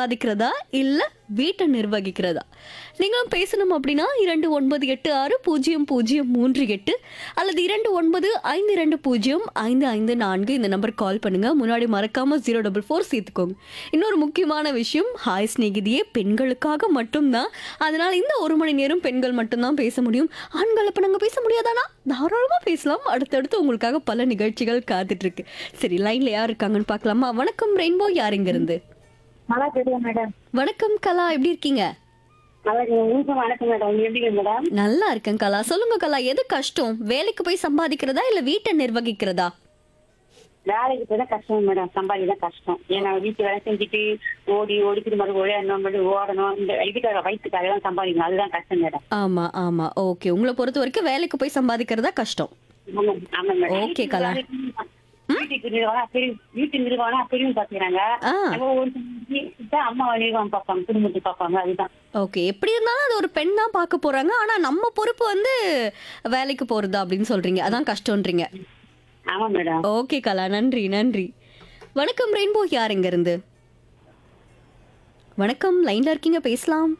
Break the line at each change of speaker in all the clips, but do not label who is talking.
சம்பாதிக்கிறதா இல்ல வீட்டை நிர்வகிக்கிறதா நீங்களும் பேசணும் அப்படின்னா இரண்டு ஒன்பது எட்டு ஆறு பூஜ்ஜியம் பூஜ்ஜியம் மூன்று எட்டு அல்லது இரண்டு ஒன்பது ஐந்து இரண்டு பூஜ்ஜியம் ஐந்து ஐந்து நான்கு இந்த நம்பர் கால் பண்ணுங்க முன்னாடி மறக்காம ஜீரோ டபுள் ஃபோர் சேர்த்துக்கோங்க இன்னொரு முக்கியமான விஷயம் ஹாய் ஸ்நேகிதியே பெண்களுக்காக மட்டும்தான் அதனால இந்த ஒரு மணி நேரம் பெண்கள் மட்டும்தான் பேச முடியும் ஆண்கள் அப்ப நாங்க பேச முடியாதானா தாராளமா பேசலாம் அடுத்தடுத்து உங்களுக்காக பல நிகழ்ச்சிகள் காத்துட்டு இருக்கு சரி லைன்ல யார் இருக்காங்கன்னு பார்க்கலாமா வணக்கம் ரெயின்போ யார் இங்க இருந்து
நல்லா தெரியும் மேடம்
வணக்கம் கலா எப்படி இருக்கீங்க
நல்லா இருக்கீங்க உங்களுக்கு வணக்கம் மேடம் எப்படிங்க மேடம்
நல்லா இருக்கேன் கலா சொல்லுங்க கலா எது கஷ்டம் வேலைக்கு போய் சம்பாதிக்கிறதா இல்ல வீட்டை நிர்வகிக்கிறதா
வேலைக்கு போய் தான் கஷ்டம் மேடம் சம்பாதி தான் கஷ்டம் ஏன்னா வீட்டு வேலை செஞ்சுட்டு ஓடி ஓடி திரும்ப ஓடணும் மறுபடியும் ஓடணும் இந்த இதுக்காக வயிற்றுக்காக தான் சம்பாதிக்கணும் அதுதான் கஷ்டம் மேடம்
ஆமா ஆமா ஓகே உங்களை பொறுத்த வரைக்கும் வேலைக்கு போய் சம்பாதிக்கிறதா கஷ்டம்
ஆமா ஆமா மேடம்
Okay, கலா.
வீட்டுக்கு நிர்வாகம் பெரிய வீட்டு நிர்வாகம் பெரியவங்க பாத்துக்கிறாங்க
ஆ
நம்ம ஒரு தான் அம்மா நிர்வாகம் பார்ப்பாங்க குடும்பத்தை பார்ப்பாங்க அதுதான்
ஓகே எப்படி இருந்தாலும் அது ஒரு பெண் தான் பார்க்க போறாங்க ஆனா நம்ம பொறுப்பு வந்து வேலைக்கு போறது அப்படின்னு சொல்றீங்க அதான் கஷ்டம்ன்றீங்க
ஆமா மேடம்
ஓகே கலா நன்றி நன்றி வணக்கம் ரெயின்போ யார் இங்க இருந்து வணக்கம் லைன்ல இருக்கீங்க பேசலாம்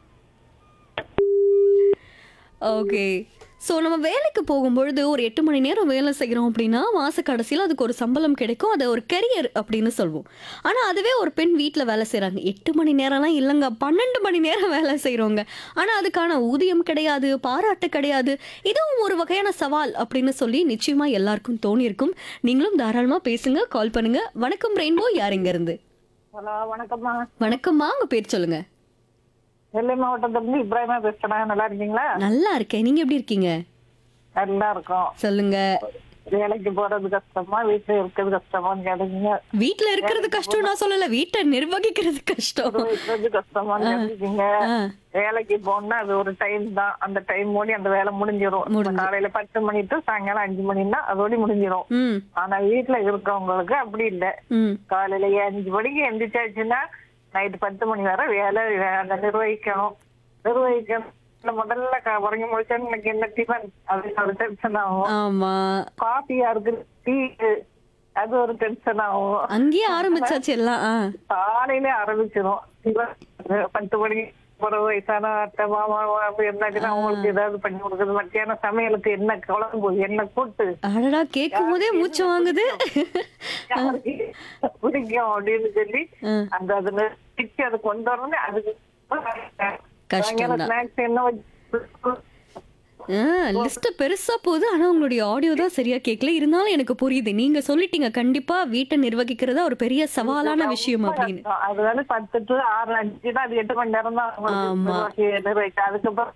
ஓகே ஸோ நம்ம வேலைக்கு போகும்பொழுது ஒரு எட்டு மணி நேரம் வேலை செய்கிறோம் அப்படின்னா மாத கடைசியில் அதுக்கு ஒரு சம்பளம் கிடைக்கும் அதை ஒரு கெரியர் அப்படின்னு சொல்லுவோம் ஆனால் அதுவே ஒரு பெண் வீட்டில் வேலை செய்கிறாங்க எட்டு மணி நேரம்லாம் இல்லைங்க பன்னெண்டு மணி நேரம் வேலை செய்கிறவங்க ஆனால் அதுக்கான ஊதியம் கிடையாது பாராட்டு கிடையாது இதுவும் ஒரு வகையான சவால் அப்படின்னு சொல்லி நிச்சயமாக எல்லாருக்கும் தோணியிருக்கும் நீங்களும் தாராளமாக பேசுங்க கால் பண்ணுங்க வணக்கம் ரெயின்போ யார் இங்க இருந்து
ஹலோ வணக்கம்மா
வணக்கம்மா உங்க பேர் சொல்லுங்க
நெல்லை மாவட்டத்திலிருந்து இப்ராஹிமா பேசுறேன் நல்லா இருக்கீங்களா
நல்லா இருக்கேன் நீங்க எப்படி இருக்கீங்க
நல்லா இருக்கோம்
சொல்லுங்க
வேலைக்கு போறது கஷ்டமா வீட்டுல இருக்கிறது கஷ்டமான்னு கேட்டீங்க
வீட்ல இருக்கிறது கஷ்டம் நான் சொல்லல வீட்டை நிர்வகிக்கிறது கஷ்டம்
இருக்கிறது கஷ்டமான்னு கேட்டீங்க
ஆ,
வேலைக்கு போனா அது ஒரு டைம் தான் அந்த டைம் ஓடி அந்த வேலை முடிஞ்சிரும் இப்ப காலையில பத்து மணி டு சாயங்காலம் அஞ்சு மணின்னா அதோட முடிஞ்சிரும்
ம்
ஆனா வீட்டுல இருக்கவங்களுக்கு அப்படி இல்ல
ம்
காலையில அஞ்சு மணிக்கு எந்திரிச்சாச்சுன்னா நைட்டு பத்து மணி வரை வேலை அதை நிர்வகிக்கணும் நிர்வகிக்கணும் முதல்ல க- உறங்கி முடிச்சா எனக்கு என்ன டிஃபன் அப்படின்னு ஒரு டென்ஷன் ஆகும்
ஆமா
காஃபியா இருக்கு டீ அது ஒரு டென்ஷன் ஆகும்
அங்கேயே ஆரம்பிச்சாச்சு எல்லாம் ஆ
காலையில ஆரம்பிச்சிடும் டிஃபன் பத்து மணிக்கு ஒரு வயசான அத்தை மாமா அப்படி இருந்தாச்சுன்னா அவங்களுக்கு ஏதாவது பண்ணி கொடுக்குறது மத்தியானம் சமையலுக்கு என்ன குழம்பு என்ன கூட்டு
அடடா கேட்கும் போதே மூச்சு வாங்குது
யாருக்கு பிடிக்கும் அப்படின்னு சொல்லி
ஆ.
அந்த அதுல பிச்சு அதை கொண்டு வரணும் அதுக்கு
கஷ்டம் தான்.
ஸ்நாக்ஸ் என்ன வச்சு
லிஸ்ட் பெருசா போகுது ஆனா உங்களுடைய ஆடியோ தான் சரியா கேட்கல இருந்தாலும் எனக்கு புரியுது நீங்க சொல்லிட்டீங்க கண்டிப்பா வீட்டை நிர்வகிக்கிறதா ஒரு பெரிய சவாலான விஷயம் அப்படின்னு
அது வந்து பத்து டு ஆறு அஞ்சு தான் அது எட்டு மணி நேரம் தான்
ஆமா.
நிர்வகிக்க அதுக்கப்புறம்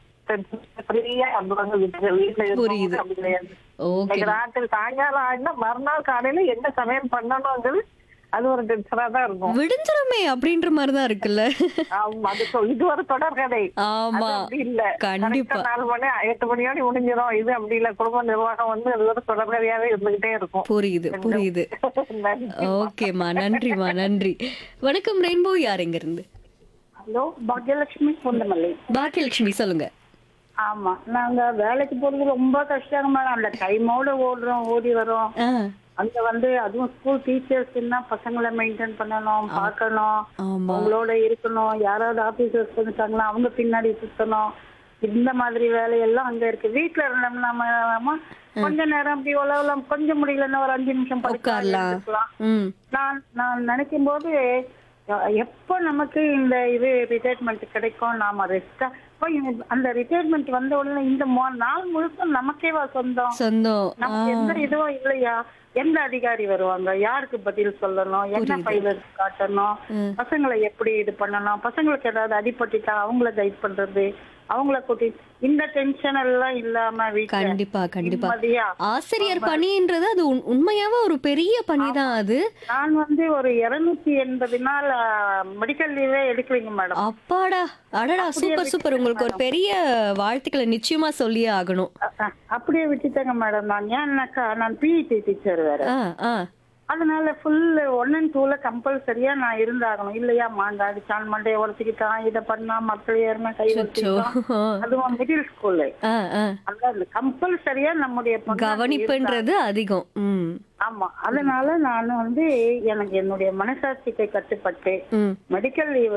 ஃப்ரீயா வந்துடுவாங்க வீட்டுல வீட்டுல
புரியுது.
இருக்கவங்க அப்படி கிடையாது
ஓகே
இன்னைக்கு ராத்திரி சாயங்காலம் ஆயிடுனா மறுநாள் காலையில என்ன சமையல் பண்ணணுங்கிறது அது ஒரு டென்ஷனா தான் இருக்கும்
விடிஞ்சிருமே அப்படின்ற மாதிரி தான் இருக்குல்ல
ஆமா, அது சொ- இது ஒரு தொடர் கதை
ஆமா
அது அப்படி இல்ல
கண்டிப்பா.
கரெக்டா நாலு மணி எட்டு மணியோட முடிஞ்சிடும் இது அப்படி இல்ல குடும்ப நிர்வாகம் வந்து அது ஒரு தொடர்கதையாவே இருந்துகிட்டே இருக்கும்
புரியுது புரியுது
நன்றி.
ஓகேம்மா நன்றிம்மா நன்றி வணக்கம் ரெயின்போ யார் எங்க இருந்து
ஹலோ பாக்யலட்சுமி பூந்தமல்லி
பாக்கியலட்சுமி சொல்லுங்க
ஆமா நாங்க வேலைக்கு போறது ரொம்ப கஷ்டம் மேடம் அந்த டைமோட ஓடுறோம் ஓடி வரோம்
ஆ,
அங்க வந்து அதுவும் ஸ்கூல் டீச்சர்ஸ்னா பசங்களை மெயின்டைன் பண்ணணும் பார்க்கணும்
ஆமா
அவங்களோட இருக்கணும் யாராவது ஆபீசர்ஸ் வந்துட்டாங்கன்னா அவங்க பின்னாடி சுத்தணும் இந்த மாதிரி வேலையெல்லாம் அங்க இருக்கு வீட்டுல இருந்தோம்னா நம்ம கொஞ்ச நேரம் அப்படி உலகம் கொஞ்சம் முடியலன்னா ஒரு அஞ்சு நிமிஷம்
உட்காரலாம்.
படுக்கலாம்
ம்
நான் நான் நினைக்கும் போது அஹ், எப்போ நமக்கு இந்த இது ரிட்டையர்மெண்ட் கிடைக்கும் நாம ரெஸ்டா அந்த ரிட்டையர்மெண்ட் வந்த உடனே இந்த மொ- நாள் முழுக்க நமக்கேவா சொந்தம்
சொந்தம் ஆ,
நமக்கு எந்த இதுவும் இல்லையா எந்த அதிகாரி வருவாங்க யாருக்கு பதில் சொல்லணும் என்ன ஃபைல் எடுத்து காட்டணும்
ம்.
பசங்களை எப்படி இது பண்ணணும் பசங்களுக்கு ஏதாவது அடிபட்டுட்டா அவங்கள கைட் பண்றது அவங்கள கூட்டி இந்த டென்ஷன் எல்லாம் இல்லாம வீட்டுல
கண்டிப்பா கண்டிப்பா
நிம்மதியா
ஆசிரியர் பணின்றது அது உண்- உண்மையாவே ஒரு பெரிய பணி தான் அது
நான் வந்து ஒரு இருநூத்தி எண்பது நாள் மெடிக்கல் லீவே எடுக்கலைங்க மேடம்
அப்பாடா அடடா சூப்பர் சூப்பர் உங்களுக்கு ஒரு பெரிய வாழ்த்துக்களை நிச்சயமா சொல்லியே ஆகணும்
அப்படியே விட்டுட்டேங்க மேடம் நான் ஏன்னாக்கா நான் பிஇடி டீச்சர் வேற
ஆ ஆ
அதனால ஃபுல் ஒன் அண்ட் டூல கம்பல்சரியா நான் இருந்தாகணும் இல்லையா மாண்டா அடிச்சான் மண்டைய உடச்சிக்கிட்டான் இதை பண்ணா மக்கள் ஏறுமே கை
அச்சோ.
வச்சுக்கிட்டான் அதுவும் மிடில் ஸ்கூல்ல
ஆ ஆ
அதாவது கம்பல்சரியா நம்முடைய பொண்ணு
கவனிப்புன்றது அதிகம் ம்
ஆமா அதனால நான் வந்து எனக்கு என்னுடைய மனசாட்சிக்கு கட்டுப்பட்டு
ம்
மெடிக்கல் லீவ்